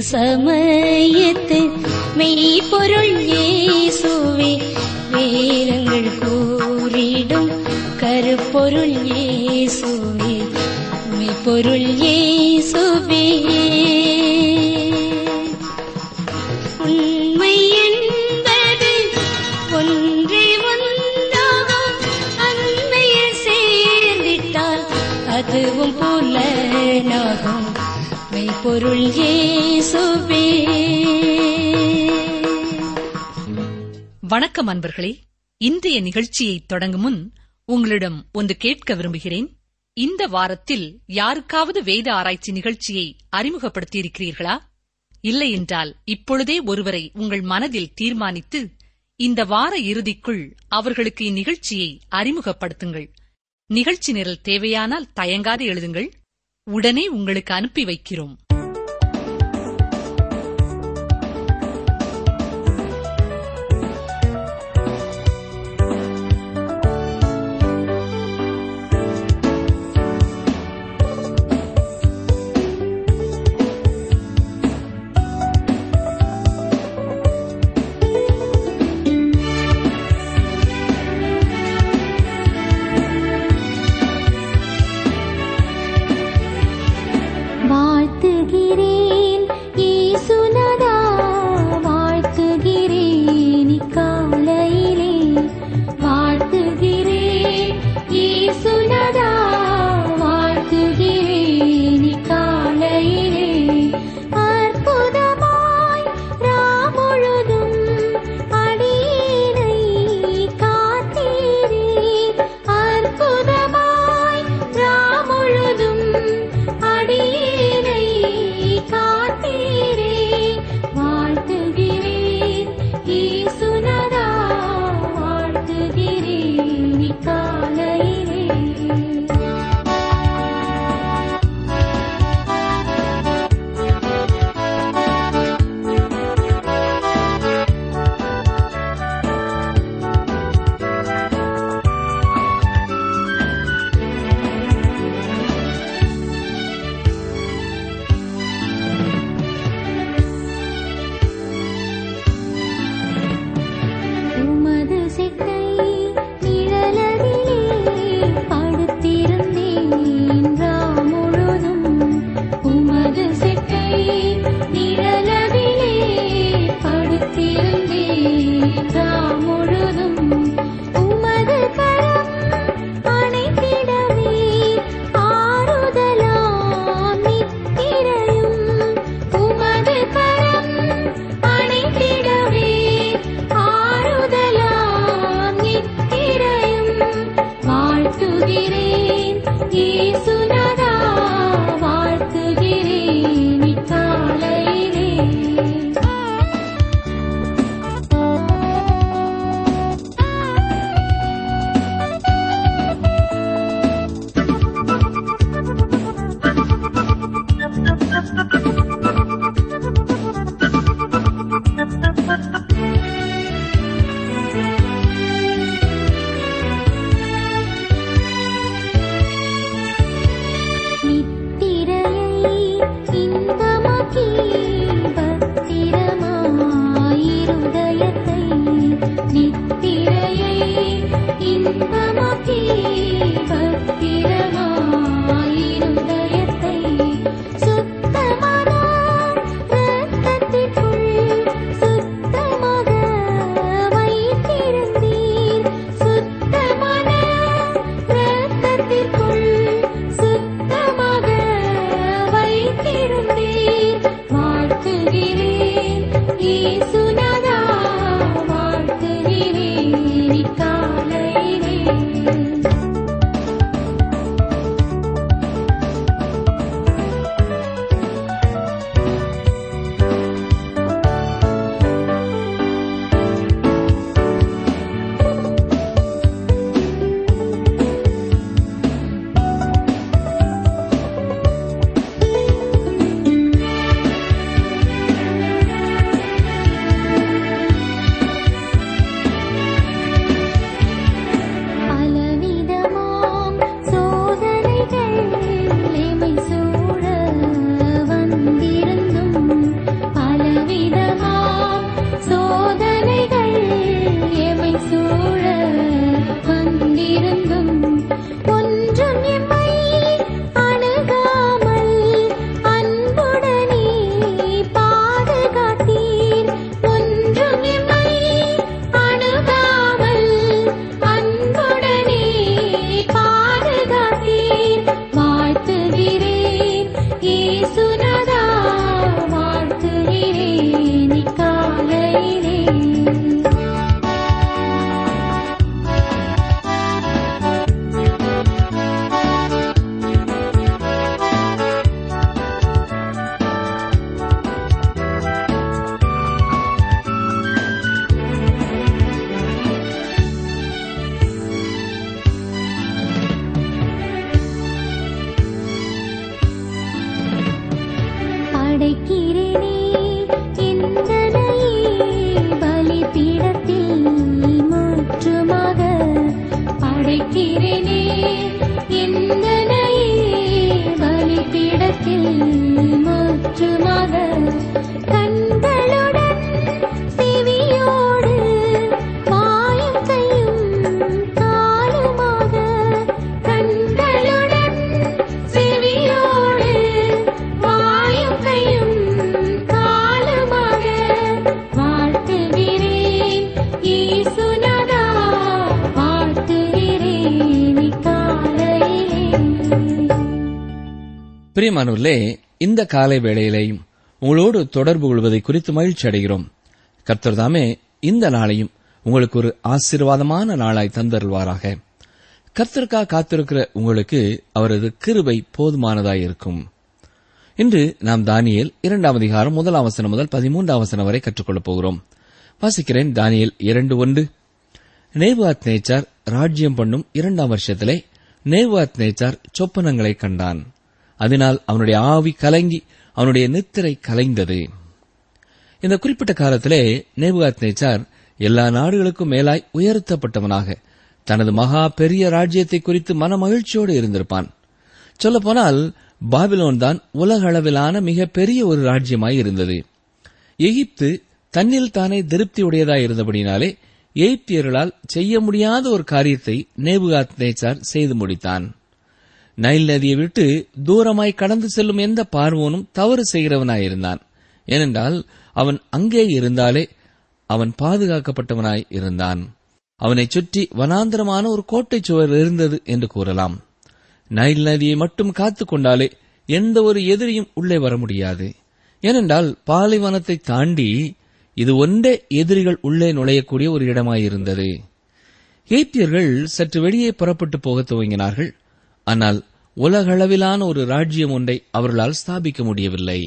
சமயத்து மெய்ப்பொருள் இயேசுவே வேதங்கள் கூறிடும் கருப்பொருள் இயேசுவே மெய்ப்பொருள் இயேசுவே உண்மை என்பது ஒன்றே ஒன்றாகும் அண்மையில் சேர்ந்திட்டால் அதுவும் புலனாகும் மெய்ப்பொருள் இயேசுவே வணக்கம் அன்பர்களே இன்றைய நிகழ்ச்சியை தொடங்கும் முன் உங்களிடம் ஒன்று கேட்க விரும்புகிறேன் இந்த வாரத்தில் யாருக்காவது வேத ஆராய்ச்சி நிகழ்ச்சியை அறிமுகப்படுத்தியிருக்கிறீர்களா இல்லை என்றால் இப்பொழுதே ஒருவரை உங்கள் மனதில் தீர்மானித்து இந்த வார இறுதிக்குள் அவர்களுக்கு இந்நிகழ்ச்சியை அறிமுகப்படுத்துங்கள் நிகழ்ச்சி நிரல் தேவையானால் தயங்காது எழுதுங்கள் உடனே உங்களுக்கு அனுப்பி வைக்கிறோம் வாழ்த்துகிறேன் இயேசுநாதா வாழ்த்துகிறேன் இக்காலையிலே வாழ்த்துகிறேன் இயேசுநாதா வாழ்த்துகிறேன் இக்காலையிலே அற்புதமாய் ராமுழுதும் அடியேனை காத்தீரே அற்புதமாய் ராமுழுதும் அடியேனை காத்தீரே வாழ்த்துகிறேன் இயேசுநாதா வாழ்த்துகிறேன் இக்காலையிலே உமது செட்டை நிழலதிலே படுத்திருந்தேன் ராம் முழுதும் உமது செட்டை நிழலதிலே படுத்திருந்தேன் ராம் முழுதும் உமது கரம் அணைத்திடவே ஆறுதலாம் நித்திரையும் உமது கரம் அணைத்திடவே ஆறுதலாம் நித்திரையும் வாழ்த்துகிறேன் இயேசுநாதா வாழ்த்துகிறேன் இக்காலையிலே நித்திரையை இன்பமாக்கி பத்திரமாயிருதயத்தை நித்திரையை இன்பமாக்கி பத்திரமாயிருதயத்தை சுத்தமான இரத்தத்திற்குள் சுத்தமாக வைத்திருந்தீர் சுத்தமான இரத்தத்திற்குள் சுத்தமாக வைத்திருந்தீர் வாழ்த்துகிறேன் இயேசுநாதா வாழ்த்துகிறேன் இக்காலையிலே பார்க்கிறேனே எந்தனையே பலிபீடத்தில் முற்றுமாக கண்களுடன் செவியோடு வாயும் கையும் காலுமாக கண்களுடன் செவியோடு வாயும் கையும் காலுமாக வாழ்த்துகிறேன் இயேசுநாதா வாழ்த்துகிறேன் இக்காலையிலே பிரியமானவர்களே இந்த காலை வேளையிலேயும் உங்களோடு தொடர்பு கொள்வதை குறித்து மகிழ்ச்சி அடைகிறோம் கர்த்தர் தாமே இந்த நாளையும் உங்களுக்கு ஒரு ஆசீர்வாதமான நாளாய் தந்தருள்வாராக கர்த்தருக்காக காத்திருக்கிற உங்களுக்கு அவரது கிருபை போதுமானதாய் இருக்கும் இன்று நாம் தானியேல் இரண்டாம் அதிகாரம் முதலாம் வசனம் முதல் பதிமூன்றாம் வசனம் வரை கற்றுக்கொள்ளப் போகிறோம் வாசிக்கிறேன் தானியேல் இரண்டு ஒன்று நேவாத் நேச்சார் ராஜ்யம் பண்ணும் இரண்டாம் வருஷத்திலே நேவாத் நேச்சார் சொப்பனங்களை கண்டான் அதனால் அவனுடைய ஆவி கலங்கி அவனுடைய நித்திரை கலைந்தது இந்த குறிப்பிட்ட காலத்திலே நேபுகாத் நேச்சார் எல்லா நாடுகளுக்கும் மேலாய் உயர்த்தப்பட்டவனாக தனது மகா பெரிய ராஜ்யத்தை குறித்து மன மகிழ்ச்சியோடு இருந்திருப்பான் சொல்லப்போனால் பாபிலோன் தான் உலக அளவிலான மிக பெரிய ஒரு ராஜ்யமாய் இருந்தது எகிப்து தன்னில் தானே திருப்தியுடையதாய் இருந்தபடினாலே எகிப்தியர்களால் செய்ய முடியாத ஒரு காரியத்தை நேபுகாத் நேச்சார் செய்து முடித்தான் நைல் நதியை விட்டு தூரமாய் கடந்து செல்லும் எந்த பார்வோனும் தவறு செய்கிறவனாயிருந்தான் ஏனென்றால் அவன் அங்கே இருந்தாலே அவன் பாதுகாக்கப்பட்டவனாய் இருந்தான் அவனைச் சுற்றி வனாந்தரமான ஒரு கோட்டை சுவர் இருந்தது என்று கூறலாம் நைல் நதியை மட்டும் காத்துக் கொண்டாலே எந்த ஒரு எதிரியும் உள்ளே வர முடியாது ஏனென்றால் பாலைவனத்தை தாண்டி இது ஒன்றே எதிரிகள் உள்ளே நுழையக்கூடிய ஒரு இடமாயிருந்தது ஏத்தியர்கள் சற்று வெளியே புறப்பட்டு போகத் துவங்கினார்கள் ஆனால் உலகளவிலான ஒரு ராஜ்யம் ஒன்றை அவர்களால் ஸ்தாபிக்க முடியவில்லை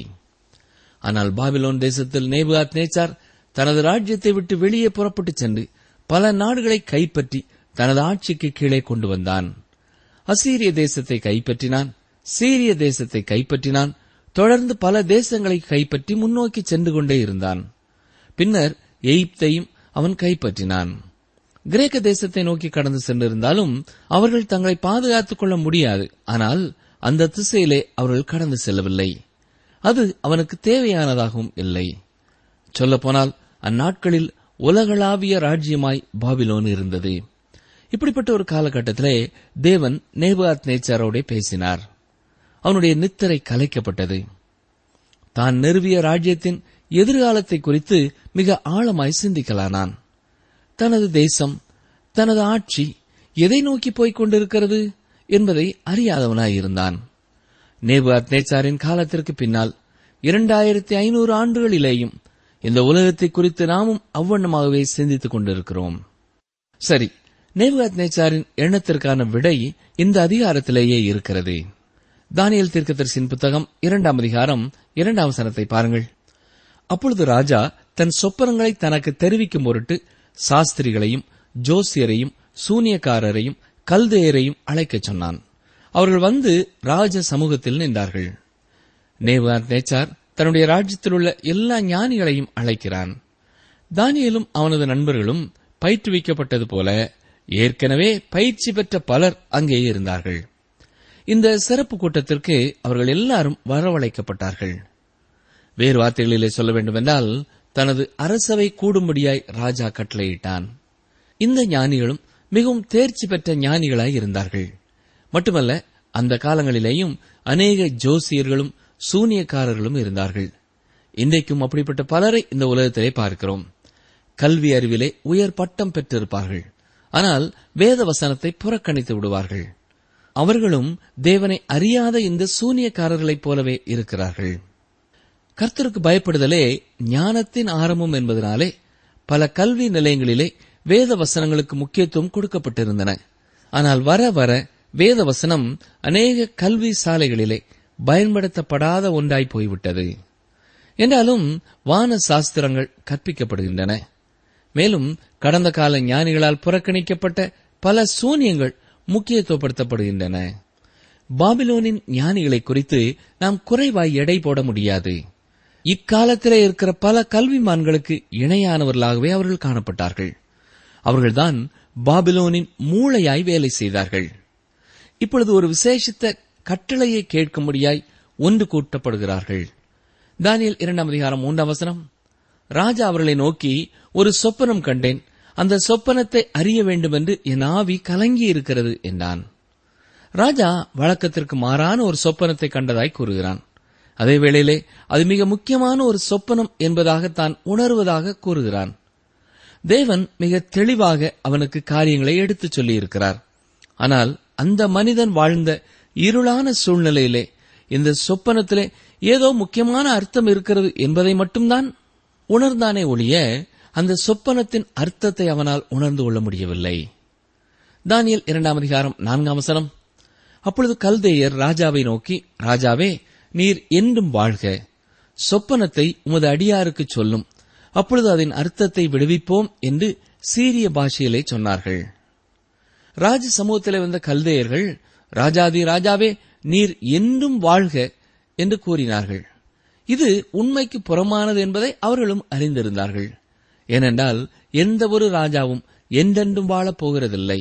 ஆனால் பாபிலோன் தேசத்தில் நேபுகாத் நேச்சார் தனது ராஜ்யத்தை விட்டு வெளியே புறப்பட்டுச் சென்று பல நாடுகளை கைப்பற்றி தனது ஆட்சிக்கு கீழே கொண்டு வந்தான் அசீரிய தேசத்தை கைப்பற்றினான் சீரிய தேசத்தை கைப்பற்றினான் தொடர்ந்து பல தேசங்களை கைப்பற்றி முன்னோக்கி சென்று கொண்டே இருந்தான் பின்னர் எகிப்தையும் அவன் கைப்பற்றினான் கிரேக்க தேசத்தை நோக்கி கடந்து சென்றிருந்தாலும் அவர்கள் தங்களை பாதுகாத்துக் கொள்ள முடியாது ஆனால் அந்த திசையிலே அவர்கள் கடந்து செல்லவில்லை அது அவனுக்கு தேவையானதாகவும் இல்லை சொல்லப்போனால் அந்நாட்களில் உலகளாவிய ராஜ்யமாய் பாபிலோன் இருந்தது இப்படிப்பட்ட ஒரு காலகட்டத்திலே தேவன் நேபாத் நேச்சாரோட பேசினார் அவனுடைய நித்திரை கலைக்கப்பட்டது தான் நிறுவிய ராஜ்யத்தின் எதிர்காலத்தை குறித்து மிக ஆழமாய் சிந்திக்கலானான் தனது தேசம் தனது ஆட்சி எதை நோக்கி போய்க் கொண்டிருக்கிறது என்பதை அறியாதவனாயிருந்தான் நேபாத் நேச்சாரின் காலத்திற்கு பின்னால் இரண்டாயிரத்தி ஐநூறு ஆண்டுகளிலேயும் இந்த உலகத்தை குறித்து நாமும் அவ்வண்ணமாகவே சிந்தித்துக் கொண்டிருக்கிறோம் சரி நேபாத் நேச்சாரின் எண்ணத்திற்கான விடை இந்த அதிகாரத்திலேயே இருக்கிறது தானியல் தீர்க்கதரிசியின் புத்தகம் இரண்டாம் அதிகாரம் இரண்டாம் சனத்தை பாருங்கள் அப்பொழுது ராஜா தன் சொப்பனங்களை தனக்கு தெரிவிக்கும் பொருட்டு சாஸ்திரிகளையும் ஜோசியரையும் சூனியக்காரரையும் கல்தேயரையும் அழைக்கச் சொன்னான் அவர்கள் வந்து ராஜ சமூகத்தில் நின்றார்கள் நேவார் நேச்சார் தன்னுடைய ராஜ்யத்தில் உள்ள எல்லா ஞானிகளையும் அழைக்கிறான் தானியலும் அவனது நண்பர்களும் பயிற்றுவிக்கப்பட்டது போல ஏற்கனவே பயிற்சி பெற்ற பலர் அங்கே இருந்தார்கள் இந்த சிறப்பு கூட்டத்திற்கு அவர்கள் எல்லாரும் வரவழைக்கப்பட்டார்கள் வேறு வார்த்தைகளிலே சொல்ல வேண்டுமென்றால் தனது அரசவை கூடும்படியாய் ராஜா கட்டளையிட்டான் இந்த ஞானிகளும் மிகவும் தேர்ச்சி பெற்ற ஞானிகளாய் இருந்தார்கள் மட்டுமல்ல அந்த காலங்களிலேயும் அநேக ஜோசியர்களும் சூனியக்காரர்களும் இருந்தார்கள் இன்றைக்கும் அப்படிப்பட்ட பலரை இந்த உலகத்திலே பார்க்கிறோம் கல்வி அறிவிலே உயர் பட்டம் பெற்றிருப்பார்கள் ஆனால் வேத வசனத்தை புறக்கணித்து விடுவார்கள் அவர்களும் தேவனை அறியாத இந்த சூனியக்காரர்களைப் போலவே இருக்கிறார்கள் கர்த்தருக்கு பயப்படுதலே ஞானத்தின் ஆரம்பம் என்பதனாலே பல கல்வி நிலையங்களிலே வேத வசனங்களுக்கு முக்கியத்துவம் கொடுக்கப்பட்டிருந்தன ஆனால் வர வர வேத வசனம் அநேக கல்வி சாலைகளிலே பயன்படுத்தப்படாத ஒன்றாய் போய்விட்டது என்றாலும் வான சாஸ்திரங்கள் கற்பிக்கப்படுகின்றன மேலும் கடந்த கால ஞானிகளால் புறக்கணிக்கப்பட்ட பல சூனியங்கள் முக்கியத்துவப்படுத்தப்படுகின்றன பாபிலோனின் ஞானிகளை குறித்து நாம் குறைவாய் எடை போட முடியாது இக்காலத்திலே இருக்கிற பல கல்விமான்களுக்கு இணையானவர்களாகவே அவர்கள் காணப்பட்டார்கள் அவர்கள்தான் பாபிலோனின் மூளையாய் வேலை செய்தார்கள் இப்பொழுது ஒரு விசேஷித்த கட்டளையை கேட்கும்படியாய் ஒன்று கூட்டப்படுகிறார்கள் தானியல் இரண்டாம் அதிகாரம் மூன்றாம் வசனம் ராஜா அவர்களை நோக்கி ஒரு சொப்பனம் கண்டேன் அந்த சொப்பனத்தை அறிய வேண்டும் என்று என் ஆவி கலங்கி இருக்கிறது என்றான் ராஜா வழக்கத்திற்கு மாறான ஒரு சொப்பனத்தை கண்டதாய் கூறுகிறான் அதே வேளையிலே அது மிக முக்கியமான ஒரு சொப்பனம் என்பதாக தான் உணர்வதாக கூறுகிறான் தேவன் மிக தெளிவாக அவனுக்கு காரியங்களை எடுத்துச் சொல்லியிருக்கிறார் ஆனால் அந்த மனிதன் வாழ்ந்த இருளான சூழ்நிலையிலே இந்த சொப்பனத்திலே ஏதோ முக்கியமான அர்த்தம் இருக்கிறது என்பதை மட்டும்தான் உணர்ந்தானே ஒழிய அந்த சொப்பனத்தின் அர்த்தத்தை அவனால் உணர்ந்து கொள்ள முடியவில்லை தானியல் இரண்டாம் அதிகாரம் நான்காம் வசனம் அப்பொழுது கல்தேயர் ராஜாவை நோக்கி ராஜாவே நீர் என்றும் வாழ்க சொப்பனத்தை உமது அடியாருக்கு சொல்லும் அப்பொழுது அதன் அர்த்தத்தை விடுவிப்போம் என்று சீரிய பாஷையிலே சொன்னார்கள் ராஜ சமூகத்திலே வந்த கல்தேயர்கள் ராஜாதி ராஜாவே நீர் என்றும் வாழ்க என்று கூறினார்கள் இது உண்மைக்கு புறமானது என்பதை அவர்களும் அறிந்திருந்தார்கள் ஏனென்றால் எந்த ஒரு ராஜாவும் என்றென்றும் வாழப் போகிறதில்லை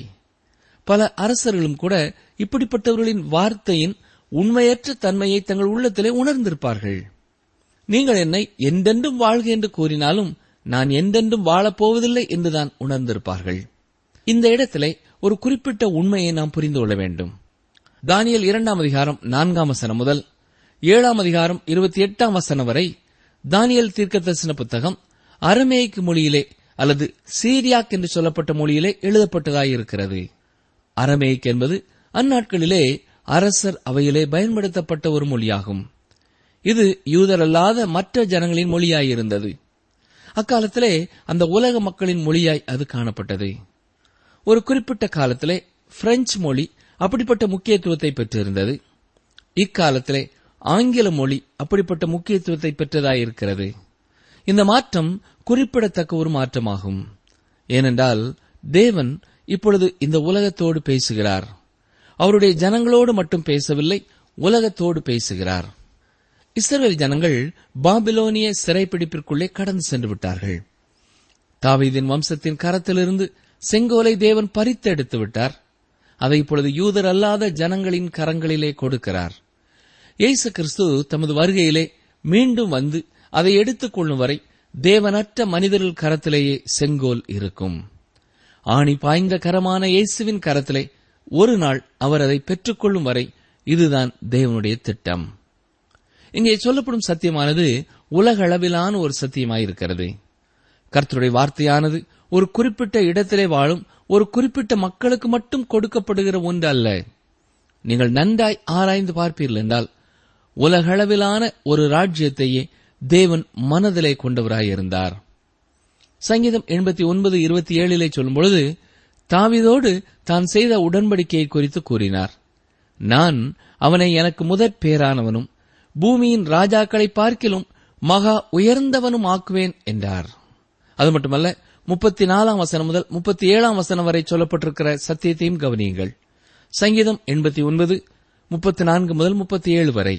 பல அரசர்களும் கூட இப்படிப்பட்டவர்களின் வார்த்தையின் உண்மையற்ற தன்மையை தங்கள் உள்ளத்திலே உணர்ந்திருப்பார்கள் நீங்கள் என்னை என்றென்றும் வாழ்க என்று கூறினாலும் நான் என்றென்றும் வாழப்போவதில்லை என்றுதான் உணர்ந்திருப்பார்கள் இந்த இடத்திலே ஒரு குறிப்பிட்ட உண்மையை நாம் புரிந்து கொள்ள வேண்டும் தானியல் இரண்டாம் அதிகாரம் நான்காம் வசனம் முதல் ஏழாம் அதிகாரம் இருபத்தி எட்டாம் வசனம் வரை தானியல் தீர்க்கதரிசன புத்தகம் அரமேய்க்கு மொழியிலே அல்லது சீரியாக் என்று சொல்லப்பட்ட மொழியிலே எழுதப்பட்டதாயிருக்கிறது அரமேய்க் என்பது அந்நாட்களிலே அரசர் அவையிலே பயன்படுத்தப்பட்ட ஒரு மொழியாகும் இது யூதரல்லாத மற்ற ஜனங்களின் மொழியாயிருந்தது அக்காலத்திலே அந்த உலக மக்களின் மொழியாய் அது காணப்பட்டது ஒரு குறிப்பிட்ட காலத்திலே பிரெஞ்சு மொழி அப்படிப்பட்ட முக்கியத்துவத்தை பெற்றிருந்தது இக்காலத்திலே ஆங்கில மொழி அப்படிப்பட்ட முக்கியத்துவத்தை பெற்றதாயிருக்கிறது இந்த மாற்றம் குறிப்பிடத்தக்க ஒரு மாற்றமாகும் ஏனென்றால் தேவன் இப்பொழுது இந்த உலகத்தோடு பேசுகிறார் அவருடைய ஜனங்களோடு மட்டும் பேசவில்லை உலகத்தோடு பேசுகிறார் இஸ்ரவேல் ஜனங்கள் பாபிலோனிய சிறைப்பிடிப்பிற்குள்ளே கடந்து சென்று விட்டார்கள் தாவீதின் வம்சத்தின் கரத்திலிருந்து செங்கோலை தேவன் பறித்தெடுத்து விட்டார் அதை இப்பொழுது யூதர் அல்லாத ஜனங்களின் கரங்களிலே கொடுக்கிறார் இயேசு கிறிஸ்து தமது வருகையிலே மீண்டும் வந்து அதை எடுத்துக் கொள்ளும் வரை தேவனற்ற மனிதர்கள் கரத்திலேயே செங்கோல் இருக்கும் ஆணி பாய்ந்த கரமான இயேசுவின் கரத்திலே ஒரு நாள் அவர் அதை பெற்றுக்கொள்ளும் வரை இதுதான் தேவனுடைய திட்டம் இங்கே சொல்லப்படும் சத்தியமானது உலக அளவிலான ஒரு சத்தியமாயிருக்கிறது கர்த்தருடைய வார்த்தையானது ஒரு குறிப்பிட்ட இடத்திலே வாழும் ஒரு குறிப்பிட்ட மக்களுக்கு மட்டும் கொடுக்கப்படுகிற ஒன்று அல்ல நீங்கள் நன்றாய் ஆராய்ந்து பார்ப்பீர்கள் என்றால் உலகளவிலான ஒரு ராஜ்யத்தையே தேவன் மனதிலே கொண்டவராயிருந்தார் சங்கீதம் எண்பத்தி ஒன்பது இருபத்தி ஏழிலே சொல்லும் பொழுது தாவிதோடு தான் செய்த உடன்படிக்கையை குறித்து கூறினார் நான் அவனை எனக்கு முதற் பேரானவனும் பூமியின் ராஜாக்களை பார்க்கிலும் மகா உயர்ந்தவனும் ஆக்குவேன் என்றார் அது மட்டுமல்ல முப்பத்தி நாலாம் வசனம் முதல் முப்பத்தி ஏழாம் வசனம் வரை சொல்லப்பட்டிருக்கிற சத்தியத்தையும் கவனியுங்கள் சங்கீதம் எண்பத்தி ஒன்பது முப்பத்தி நான்கு முதல் முப்பத்தி ஏழு வரை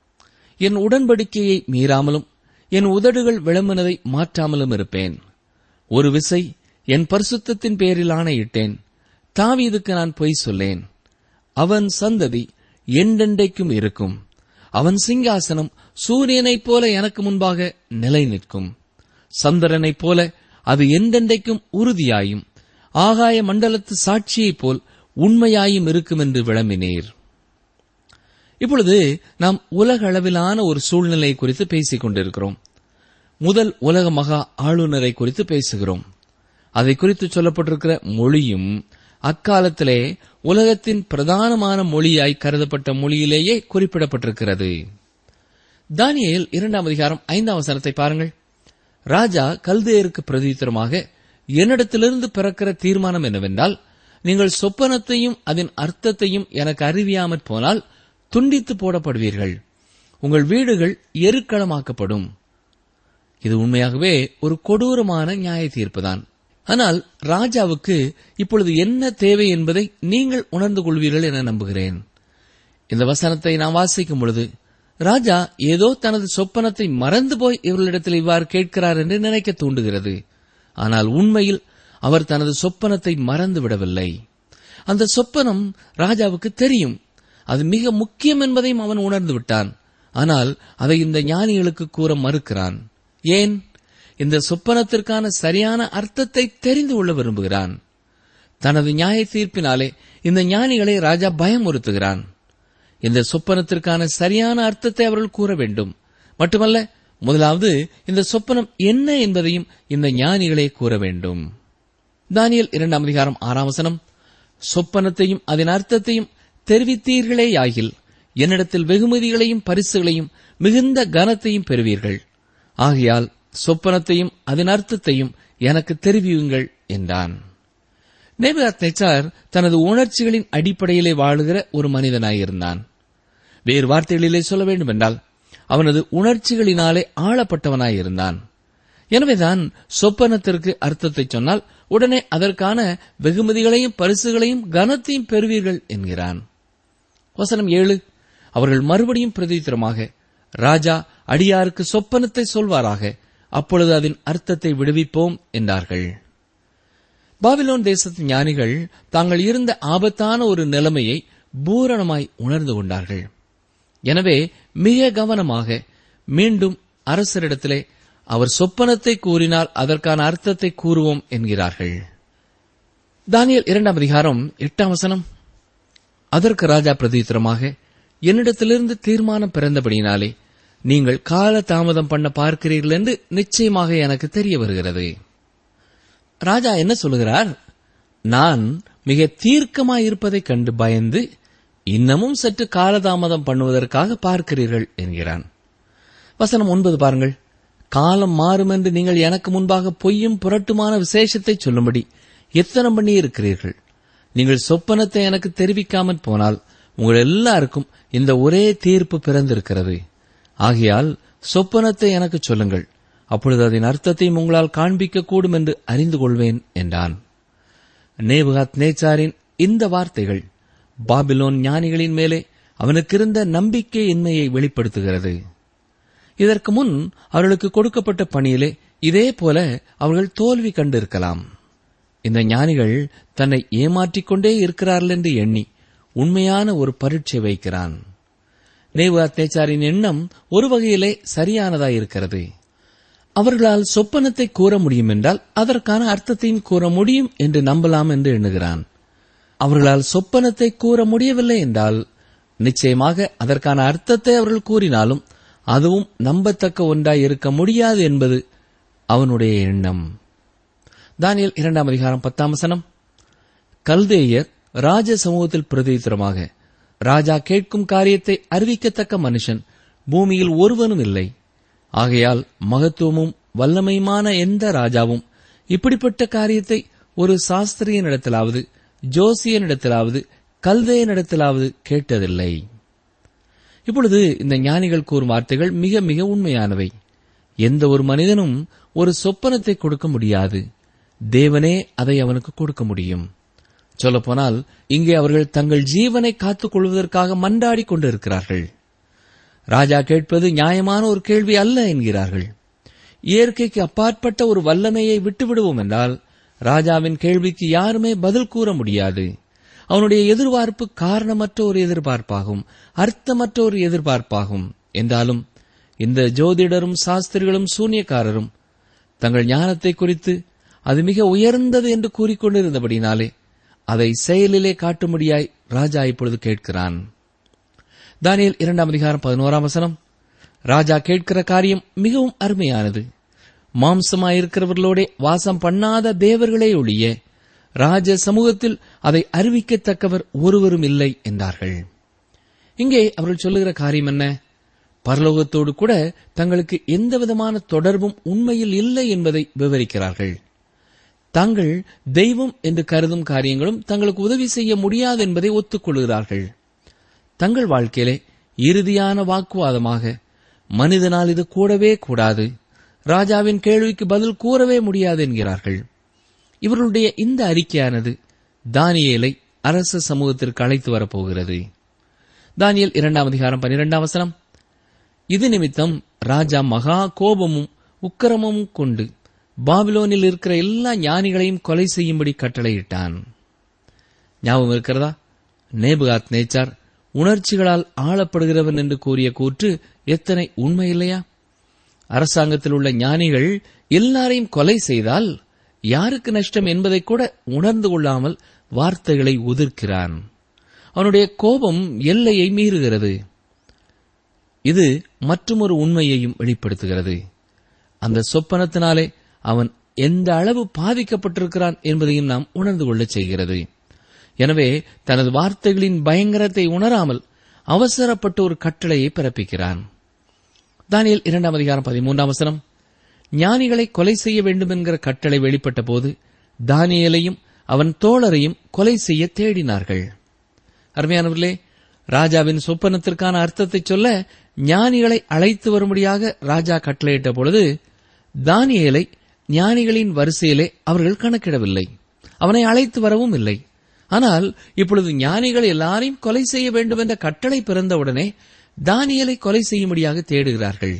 என் உடன்படிக்கையை மீறாமலும் என் உதடுகள் விளம்பினதை மாற்றாமலும் இருப்பேன் ஒரு விசை என் பரிசுத்தத்தின் பேரில் ஆணையிட்டேன் தாவீதுக்கு நான் பொய் சொல்லேன் அவன் சந்ததி என்றென்றைக்கும் இருக்கும் அவன் சிங்காசனம் சூரியனைப் போல எனக்கு முன்பாக நிலை நிற்கும் சந்திரனைப் போல அது என்றென்றைக்கும் உறுதியாயும் ஆகாய மண்டலத்து சாட்சியைப் போல் உண்மையாயும் இருக்கும் என்று விளம்பினீர் இப்பொழுது நாம் உலக அளவிலான ஒரு சூழ்நிலை குறித்து பேசிக் கொண்டிருக்கிறோம் முதல் உலக மகா ஆளுநரை குறித்து பேசுகிறோம் அதை குறித்து சொல்லப்பட்டிருக்கிற மொழியும் அக்காலத்திலே உலகத்தின் பிரதானமான மொழியாய் கருதப்பட்ட மொழியிலேயே குறிப்பிடப்பட்டிருக்கிறது தானியேல் இரண்டாம் அதிகாரம் ஐந்தாம் வசனத்தை பாருங்கள் ராஜா கல்தேயருக்கு பிரதித்திரமாக என்னிடத்திலிருந்து பிறக்கிற தீர்மானம் என்னவென்றால் நீங்கள் சொப்பனத்தையும் அதன் அர்த்தத்தையும் எனக்கு அறிவியாமற் போனால் துண்டித்து போடப்படுவீர்கள் உங்கள் வீடுகள் எருக்களமாக்கப்படும் இது உண்மையாகவே ஒரு கொடூரமான நியாய தீர்ப்புதான் ஆனால் ராஜாவுக்கு இப்பொழுது என்ன தேவை என்பதை நீங்கள் உணர்ந்து கொள்வீர்கள் என நம்புகிறேன் இந்த வசனத்தை நாம் வாசிக்கும் பொழுது ராஜா ஏதோ தனது சொப்பனத்தை மறந்து போய் இவர்களிடத்தில் இவ்வாறு கேட்கிறார் என்று நினைக்க தூண்டுகிறது ஆனால் உண்மையில் அவர் தனது சொப்பனத்தை மறந்து விடவில்லை அந்த சொப்பனம் ராஜாவுக்கு தெரியும் அது மிக முக்கியம் என்பதையும் அவன் உணர்ந்து விட்டான் ஆனால் அதை இந்த ஞானிகளுக்கு கூற மறுக்கிறான் ஏன் இந்த சொப்பனத்திற்கான சரியான அர்த்தத்தை தெரிந்து கொள்ள விரும்புகிறான் தனது நியாய தீர்ப்பினாலே இந்த ஞானிகளை ராஜா பயமுறுத்துகிறான் இந்த சொப்பனத்திற்கான சரியான அர்த்தத்தை அவர்கள் கூற வேண்டும் மட்டுமல்ல முதலாவது இந்த சொப்பனம் என்ன என்பதையும் இந்த ஞானிகளே கூற வேண்டும் தானியல் இரண்டாம் அதிகாரம் ஆறாம் வசனம் சொப்பனத்தையும் அதன் அர்த்தத்தையும் தெரிவித்தீர்களேயாகில் என்னிடத்தில் வெகுமதிகளையும் பரிசுகளையும் மிகுந்த கனத்தையும் பெறுவீர்கள் ஆகையால் சொப்பனத்தையும் அதன் அர்த்தத்தையும் எனக்கு தெரிவியுங்கள் என்றான் நேபுகாத் நேச்சார் தனது உணர்ச்சிகளின் அடிப்படையிலே வாழுகிற ஒரு மனிதனாயிருந்தான் வேறு வார்த்தைகளிலே சொல்ல வேண்டுமென்றால் அவனது உணர்ச்சிகளினாலே ஆளப்பட்டவனாயிருந்தான் எனவேதான் சொப்பனத்திற்கு அர்த்தத்தை சொன்னால் உடனே அதற்கான வெகுமதிகளையும் பரிசுகளையும் கனத்தையும் பெறுவீர்கள் என்கிறான் வசனம் ஏழு அவர்கள் மறுபடியும் பிரதித்திரமாக ராஜா அடியாருக்கு சொப்பனத்தை சொல்வாராக அப்பொழுது அதன் அர்த்தத்தை விடுவிப்போம் என்றார்கள் பாபிலோன் தேசத்து ஞானிகள் தாங்கள் இருந்த ஆபத்தான ஒரு நிலைமையை பூரணமாய் உணர்ந்து கொண்டார்கள் எனவே மிக கவனமாக மீண்டும் அரசரிடத்திலே அவர் சொப்பனத்தை கூறினால் அதற்கான அர்த்தத்தை கூறுவோம் என்கிறார்கள் தானியல் இரண்டாம் அதிகாரம் எட்டாம் வசனம் அதற்கு ராஜா பிரதித்திரமாக என்னிடத்திலிருந்து தீர்மானம் பிறந்தபடியினாலே நீங்கள் கால தாமதம் பண்ண பார்க்கிறீர்கள் என்று நிச்சயமாக எனக்கு தெரிய வருகிறது ராஜா என்ன சொல்லுகிறார் நான் மிக தீர்க்கமாயிருப்பதைக் கண்டு பயந்து இன்னமும் சற்று காலதாமதம் பண்ணுவதற்காக பார்க்கிறீர்கள் என்கிறான் வசனம் ஒன்பது பாருங்கள் காலம் மாறும் என்று நீங்கள் எனக்கு முன்பாக பொய்யும் புரட்டுமான விசேஷத்தை சொல்லும்படி எத்தனை பண்ணி இருக்கிறீர்கள் நீங்கள் சொப்பனத்தை எனக்கு தெரிவிக்காமற் போனால் உங்கள் எல்லாருக்கும் இந்த ஒரே தீர்ப்பு பிறந்திருக்கிறது ஆகையால் சொப்பனத்தை எனக்கு சொல்லுங்கள் அப்பொழுது அதன் அர்த்தத்தையும் உங்களால் காண்பிக்க கூடும் என்று அறிந்து கொள்வேன் என்றான் நேபுகாத் நேச்சாரின் இந்த வார்த்தைகள் பாபிலோன் ஞானிகளின் மேலே அவனுக்கிருந்த நம்பிக்கையின்மையை வெளிப்படுத்துகிறது இதற்கு முன் அவர்களுக்கு கொடுக்கப்பட்ட பணியிலே இதே போல அவர்கள் தோல்வி கண்டிருக்கலாம் இந்த ஞானிகள் தன்னை ஏமாற்றிக் கொண்டே இருக்கிறார்கள் என்று எண்ணி உண்மையான ஒரு பரீட்சை வைக்கிறான் நேபுகாத் நேச்சாரின் எண்ணம் ஒரு வகையிலே சரியானதாயிருக்கிறது அவர்களால் சொப்பனத்தை கூற முடியும் என்றால் அதற்கான அர்த்தத்தையும் கூற முடியும் என்று நம்பலாம் என்று எண்ணுகிறான் அவர்களால் சொப்பனத்தை கூற முடியவில்லை என்றால் நிச்சயமாக அதற்கான அர்த்தத்தை அவர்கள் கூறினாலும் அதுவும் நம்பத்தக்க ஒன்றாய் இருக்க முடியாது என்பது அவனுடைய எண்ணம் தானியல் இரண்டாம் அதிகாரம் பத்தாம் வசனம் கல்தேயர் ராஜ சமூகத்தில் பிரதித்திரமாக ராஜா கேட்கும் காரியத்தை அறிவிக்கத்தக்க மனுஷன் பூமியில் ஒருவனும் இல்லை ஆகையால் மகத்துவமும் வல்லமையுமான எந்த ராஜாவும் இப்படிப்பட்ட காரியத்தை ஒரு சாஸ்திரியனிடத்திலாவது ஜோசியனிடத்திலாவது கல்தையனிடத்திலாவது கேட்டதில்லை இப்பொழுது இந்த ஞானிகள் கூறும் வார்த்தைகள் மிக மிக உண்மையானவை எந்த ஒரு மனிதனும் ஒரு சொப்பனத்தை கொடுக்க முடியாது தேவனே அதை அவனுக்கு கொடுக்க முடியும் சொல்லப்போனால் இங்கே அவர்கள் தங்கள் ஜீவனை காத்துக் கொள்வதற்காக மன்றாடிக் கொண்டிருக்கிறார்கள் ராஜா கேட்பது நியாயமான ஒரு கேள்வி அல்ல என்கிறார்கள் இயற்கைக்கு அப்பாற்பட்ட ஒரு வல்லமையை விட்டுவிடுவோம் என்றால் ராஜாவின் கேள்விக்கு யாருமே பதில் கூற முடியாது அவனுடைய எதிர்பார்ப்பு காரணமற்ற ஒரு எதிர்பார்ப்பாகும் அர்த்தமற்ற ஒரு எதிர்பார்ப்பாகும் என்றாலும் இந்த ஜோதிடரும் சாஸ்திரிகளும் சூனியக்காரரும் தங்கள் ஞானத்தை குறித்து அது மிக உயர்ந்தது என்று கூறிக்கொண்டிருந்தபடினாலே அதை செயலிலே காட்டும்படியாய் ராஜா இப்பொழுது கேட்கிறான் தானியல் இரண்டாம் அதிகாரம் பதினோராம் வசனம் ராஜா கேட்கிற காரியம் மிகவும் அருமையானது மாம்சமாயிருக்கிறவர்களோடே வாசம் பண்ணாத தேவர்களே ஒழிய ராஜ சமூகத்தில் அதை அறிவிக்கத்தக்கவர் ஒருவரும் இல்லை என்றார்கள் இங்கே அவர்கள் சொல்லுகிற காரியம் என்ன பரலோகத்தோடு கூட தங்களுக்கு எந்தவிதமான தொடர்பும் உண்மையில் இல்லை என்பதை விவரிக்கிறார்கள் தாங்கள் தெய்வம் என்று கருதும் காரியங்களும் தங்களுக்கு உதவி செய்ய முடியாது என்பதை ஒத்துக்கொள்கிறார்கள் தங்கள் வாழ்க்கையிலே இறுதியான வாக்குவாதமாக மனிதனால் இது கூடவே கூடாது ராஜாவின் கேள்விக்கு பதில் கூறவே முடியாது என்கிறார்கள் இவர்களுடைய இந்த அறிக்கையானது தானியேலை அரச சமூகத்திற்கு அழைத்து வரப்போகிறது தானியல் இரண்டாம் அதிகாரம் பனிரெண்டாம் வசனம் இது நிமித்தம் ராஜா மகா கோபமும் உக்கிரமும் கொண்டு பாபிலோனில் இருக்கிற எல்லா ஞானிகளையும் கொலை செய்யும்படி கட்டளையிட்டான் ஞாபகம் இருக்கிறதா நேபுகாத் நேச்சார் உணர்ச்சிகளால் ஆளப்படுகிறவன் என்று கூறிய கூற்று எத்தனை உண்மை இல்லையா அரசாங்கத்தில் உள்ள ஞானிகள் எல்லாரையும் கொலை செய்தால் யாருக்கு நஷ்டம் என்பதை கூட உணர்ந்து கொள்ளாமல் வார்த்தைகளை உதிர்க்கிறான் அவனுடைய கோபம் எல்லையை மீறுகிறது இது மற்றுமொரு உண்மையையும் வெளிப்படுத்துகிறது அந்த சொப்பனத்தினாலே அவன் எந்த அளவு பாதிக்கப்பட்டிருக்கிறான் என்பதையும் நாம் உணர்ந்து கொள்ளச் செய்கிறது எனவே தனது வார்த்தைகளின் பயங்கரத்தை உணராமல் அவசரப்பட்டு ஒரு கட்டளையை பிறப்பிக்கிறான் தானியல் இரண்டாம் அதிகாரம் பதிமூன்றாம் வசனம் ஞானிகளை கொலை செய்ய வேண்டும் என்கிற கட்டளை வெளிப்பட்ட போது தானியலையும் அவன் தோழரையும் கொலை செய்ய தேடினார்கள் அருமையானவர்களே ராஜாவின் சொப்பனத்திற்கான அர்த்தத்தை சொல்ல ஞானிகளை அழைத்து வரும்படியாக ராஜா கட்டளையிட்ட பொழுது தானியேலை ஞானிகளின் வரிசையிலே அவர்கள் கணக்கிடவில்லை அவனை அழைத்து வரவும் இல்லை ஆனால் இப்பொழுது ஞானிகள் எல்லாரையும் கொலை செய்ய வேண்டும் என்ற கட்டளை பிறந்தவுடனே தானியலை கொலை செய்யும்படியாக தேடுகிறார்கள்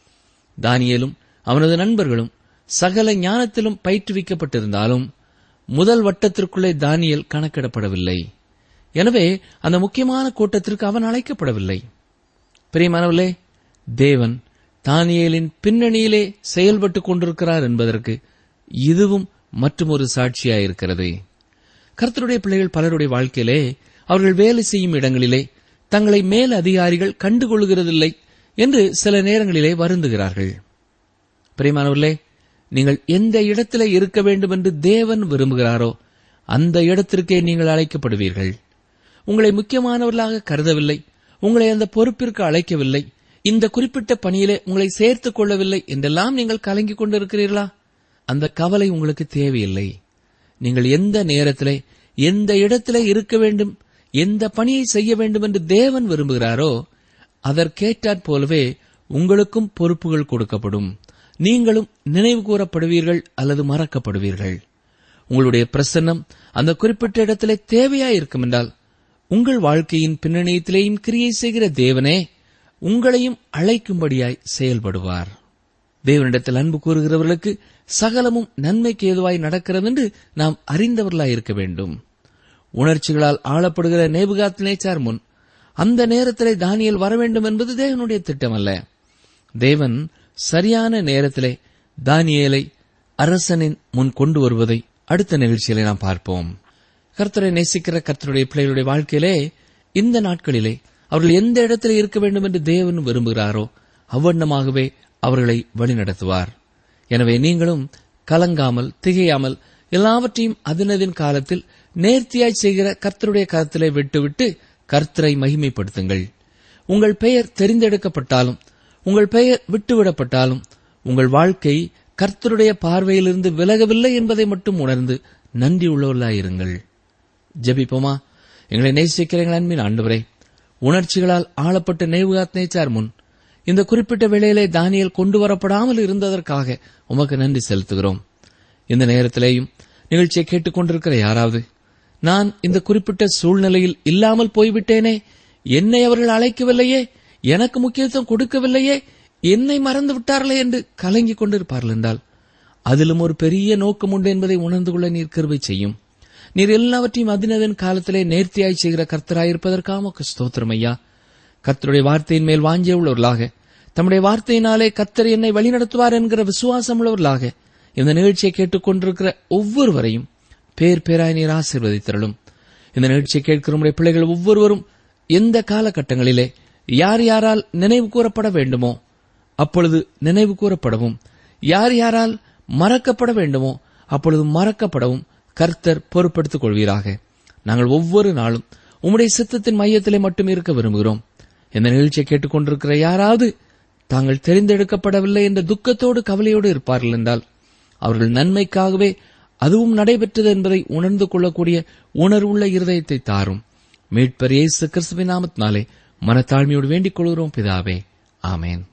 தானியலும் அவனது நண்பர்களும் சகல ஞானத்திலும் பயிற்றுவிக்கப்பட்டிருந்தாலும் முதல் வட்டத்திற்குள்ளே தானியல் கணக்கிடப்படவில்லை எனவே அந்த முக்கியமான கூட்டத்திற்கு அவன் அழைக்கப்படவில்லை பிரியமானவர்களே தேவன் தானியேலின் பின்னணியிலே செயல்பட்டுக் கொண்டிருக்கிறார் என்பதற்கு இதுவும் மற்றுமொரு சாட்சியாயிருக்கிறது கர்த்தருடைய பிள்ளைகள் பலருடைய வாழ்க்கையிலே அவர்கள் வேலை செய்யும் இடங்களிலே தங்களை மேல் அதிகாரிகள் கண்டுகொள்கிறதில்லை என்று சில நேரங்களிலே வருந்துகிறார்கள் பிரியமானவர்களே நீங்கள் எந்த இடத்திலே இருக்க வேண்டும் என்று தேவன் விரும்புகிறாரோ அந்த இடத்திற்கே நீங்கள் அழைக்கப்படுவீர்கள் உங்களை முக்கியமானவர்களாக கருதவில்லை உங்களை அந்த பொறுப்பிற்கு அழைக்கவில்லை இந்த குறிப்பிட்ட பணியிலே உங்களை சேர்த்துக் கொள்ளவில்லை என்றெல்லாம் நீங்கள் கலங்கிக் கொண்டிருக்கிறீர்களா அந்த கவலை உங்களுக்கு தேவையில்லை நீங்கள் எந்த நேரத்திலே எந்த இடத்திலே இருக்க வேண்டும் எந்த பணியை செய்ய வேண்டும் என்று தேவன் விரும்புகிறாரோ அதற்கேற்றாற் போலவே உங்களுக்கும் பொறுப்புகள் கொடுக்கப்படும் நீங்களும் நினைவு கூறப்படுவீர்கள் அல்லது மறக்கப்படுவீர்கள் உங்களுடைய பிரசன்னம் அந்த குறிப்பிட்ட இடத்திலே தேவையாயிருக்கும் என்றால் உங்கள் வாழ்க்கையின் பின்னணியத்திலேயும் கிரியை செய்கிற தேவனே உங்களையும் அழைக்கும்படியாய் செயல்படுவார் தேவனிடத்தில் அன்பு கூறுகிறவர்களுக்கு சகலமும் நன்மைக்கு ஏதுவாய் நடக்கிறது என்று நாம் அறிந்தவர்களாய் இருக்க வேண்டும் உணர்ச்சிகளால் ஆளப்படுகிற நேபுகாத் நேச்சார் முன் அந்த நேரத்திலே தானியல் வர வேண்டும் என்பது தேவனுடைய திட்டம் அல்ல தேவன் சரியான நேரத்திலே தானியேலை அரசனின் முன் கொண்டு வருவதை அடுத்த நிகழ்ச்சியிலே நாம் பார்ப்போம் கர்த்தரை நேசிக்கிற கர்த்தருடைய பிள்ளைகளுடைய வாழ்க்கையிலே இந்த நாட்களிலே அவர்கள் எந்த இடத்திலே இருக்க வேண்டும் என்று தேவன் விரும்புகிறாரோ அவ்வண்ணமாகவே அவர்களை வழிநடத்துவார் எனவே நீங்களும் கலங்காமல் திகையாமல் எல்லாவற்றையும் அதினதின் காலத்தில் நேர்த்தியாய் செய்கிற கர்த்தருடைய கருத்திலே விட்டுவிட்டு கர்த்தரை மகிமைப்படுத்துங்கள் உங்கள் பெயர் தெரிந்தெடுக்கப்பட்டாலும் உங்கள் பெயர் விட்டுவிடப்பட்டாலும் உங்கள் வாழ்க்கை கர்த்தருடைய பார்வையிலிருந்து விலகவில்லை என்பதை மட்டும் உணர்ந்து நன்றி உள்ளவர்களாயிருங்கள் ஜெபிப்போமா எங்களை நேசிக்கிற எங்கள் அன்பின் ஆண்டவரே உணர்ச்சிகளால் ஆளப்பட்ட நேவுகாத் நேச்சார் முன் இந்த குறிப்பிட்ட வேளையிலே தானியல் கொண்டு வரப்படாமல் இருந்ததற்காக உமக்கு நன்றி செலுத்துகிறோம் இந்த நேரத்திலேயும் நிகழ்ச்சியை கேட்டுக்கொண்டிருக்கிற யாராவது நான் இந்த குறிப்பிட்ட சூழ்நிலையில் இல்லாமல் போய்விட்டேனே என்னை அவர்கள் அழைக்கவில்லையே எனக்கு முக்கியத்துவம் கொடுக்கவில்லையே என்னை மறந்து விட்டார்களே என்று கலங்கிக் கொண்டிருப்பார்கள் என்றால் அதிலும் ஒரு பெரிய நோக்கம் உண்டு என்பதை உணர்ந்து கொள்ள நீர் கிருபை செய்யும் நீர் எல்லாவற்றையும் அதினதன் காலத்திலே நேர்த்தியாய் செய்கிற கர்த்தராயிருப்பதற்காக உமக்கு ஸ்தோத்திரம் ஐயா கர்த்தருடைய வார்த்தையின் மேல் வாஞ்சிய உள்ளவர்களாக தம்முடைய வார்த்தையினாலே கர்த்தர் என்னை வழிநடத்துவார் என்கிற விசுவாசம் உள்ளவர்களாக இந்த நிகழ்ச்சியை கேட்டுக்கொண்டிருக்கிற ஒவ்வொருவரையும் பேர் பேராய் நீர் ஆசீர்வதித்தரலும் இந்த நிகழ்ச்சியை கேட்கிற உம்முடைய பிள்ளைகள் ஒவ்வொருவரும் எந்த காலகட்டங்களிலே யார் யாரால் நினைவு கூறப்பட வேண்டுமோ அப்பொழுது நினைவு கூறப்படவும் யார் யாரால் மறக்கப்பட வேண்டுமோ அப்பொழுது மறக்கப்படவும் கர்த்தர் பொறுப்படுத்திக் கொள்வீராக நாங்கள் ஒவ்வொரு நாளும் உம்முடைய சித்தத்தின் மையத்திலே மட்டும் இருக்க விரும்புகிறோம் இந்த நிகழ்ச்சியை கேட்டுக்கொண்டிருக்கிற யாராவது தாங்கள் தெரிந்தெடுக்கப்படவில்லை என்ற துக்கத்தோடு கவலையோடு இருப்பார்கள் என்றால் அவர்கள் நன்மைக்காகவே அதுவும் நடைபெற்றது என்பதை உணர்ந்து கொள்ளக்கூடிய உணர்வுள்ள இருதயத்தை தாரும் மீட்பர் இயேசு கிறிஸ்துவின் நாமத்தினாலே மனத்தாழ்மையோடு வேண்டிக் கொள்கிறோம் பிதாவே ஆமேன்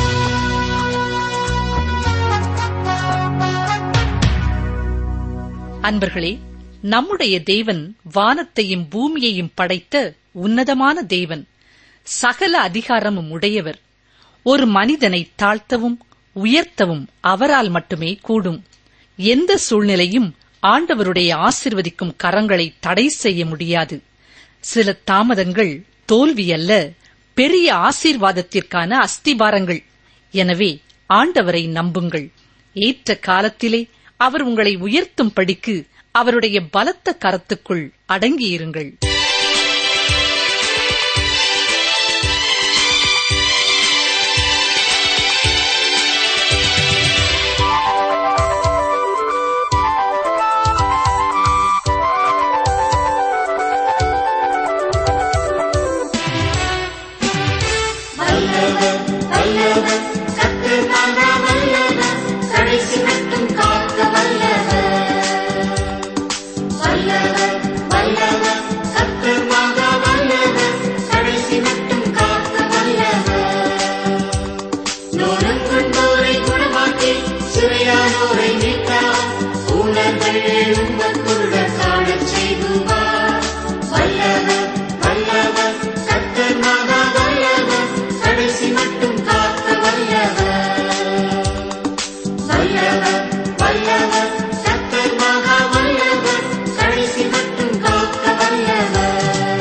அன்பர்களே நம்முடைய தேவன் வானத்தையும் பூமியையும் படைத்த உன்னதமான தேவன் சகல அதிகாரமும் உடையவர் ஒரு மனிதனை தாழ்த்தவும் உயர்த்தவும் அவரால் மட்டுமே கூடும் எந்த சூழ்நிலையும் ஆண்டவருடைய ஆசிர்வதிக்கும் கரங்களை தடை செய்ய முடியாது சில தாமதங்கள் தோல்வி அல்ல பெரிய ஆசீர்வாதத்திற்கான அஸ்திபாரங்கள் எனவே ஆண்டவரை நம்புங்கள் ஏற்ற காலத்திலே அவர் உங்களை உயர்த்தும் படிக்கு அவருடைய பலத்த கரத்துக்குள் அடங்கியிருங்கள் வல்லவர் வல்லவர் கர்த்தர் மகா வல்லவர் கடைசி மட்டும் காக்க வல்லவர் வல்லவர் வல்லவர் கர்த்தர் மகா வல்லவர் கடைசி மட்டும் காக்க வல்லவர் நோருங்குண்டோரை குணமாக்கி சிறையானோரை மீட்டார் ஊனர்கள் எழும்பக் குருடர் காணச் செய்துவார் வல்லவர் வல்லவர் கர்த்தர் மகா வல்லவர் கடைசி மட்டும் காக்க வல்லவர் வல்லவர் வல்லவர் கர்த்தர் மகா வல்லவர் கடைசி மட்டும் காக்க வல்லவர்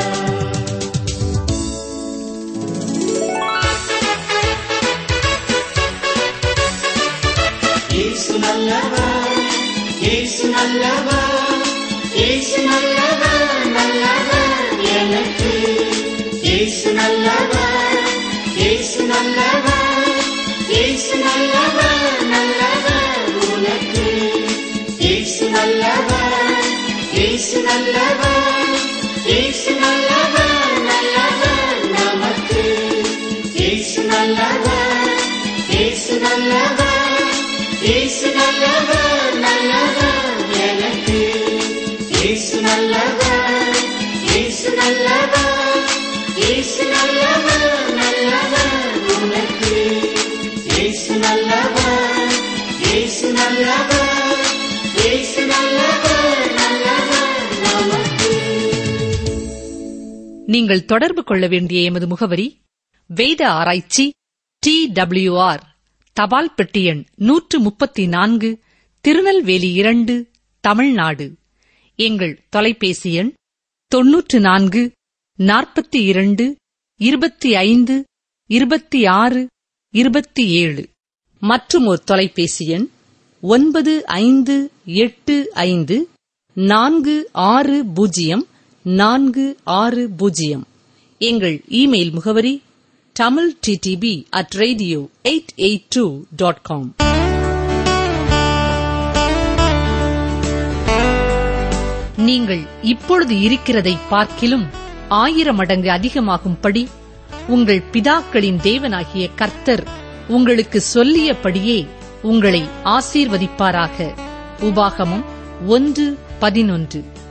இயேசு நல்லவர் இயேசு நல்லவர் இயேசு நல்லவர் நல்லவர் எனக்கு இயேசு நல்லவர் இயேசு நல்லவர் இயேசு நல்லவர் நல்லவர் உனக்கு இயேசு நல்லவர் இயேசு நல்லவர் இயேசு நல்லவர் நல்லவர் நமக்கு இயேசு நல்லவர் இயேசு நல்லவர் இயேசு நல்லவர் நல்லவர் எனக்கு இயேசு நல்லவர் இயேசு நல்லவர் இயேசு நல்லவர் நல்லவர் உனக்கு இயேசு நல்லவர் இயேசு நல்லவர் இயேசு நல்லவர் நல்லவர் நமக்கு நீங்கள் தொடர்பு கொள்ள வேண்டிய எமது முகவரி வேத ஆராய்ச்சி டி ஆர் தபால் பெட்டி எண் நூற்று முப்பத்தி நான்கு திருநெல்வேலி இரண்டு தமிழ்நாடு எங்கள் தொலைபேசி எண் தொன்னூற்று நான்கு நாற்பத்தி இரண்டு இருபத்தி ஐந்து இருபத்தி ஆறு இருபத்தி ஏழு மற்றும் ஒரு தொலைபேசி எண் ஒன்பது ஐந்து எட்டு ஐந்து நான்கு ஆறு பூஜ்ஜியம் நான்கு ஆறு பூஜ்ஜியம் எங்கள் இமெயில் முகவரி Tamil TTB at radio eight eight two dot com நீங்கள் இப்பொழுது இருக்கிறதை பார்க்கிலும் ஆயிரம் மடங்கு அதிகமாகும்படி உங்கள் பிதாக்களின் தேவனாகிய கர்த்தர் உங்களுக்கு சொல்லியபடியே உங்களை ஆசீர்வதிப்பாராக உபாகமம் ஒன்று பதினொன்று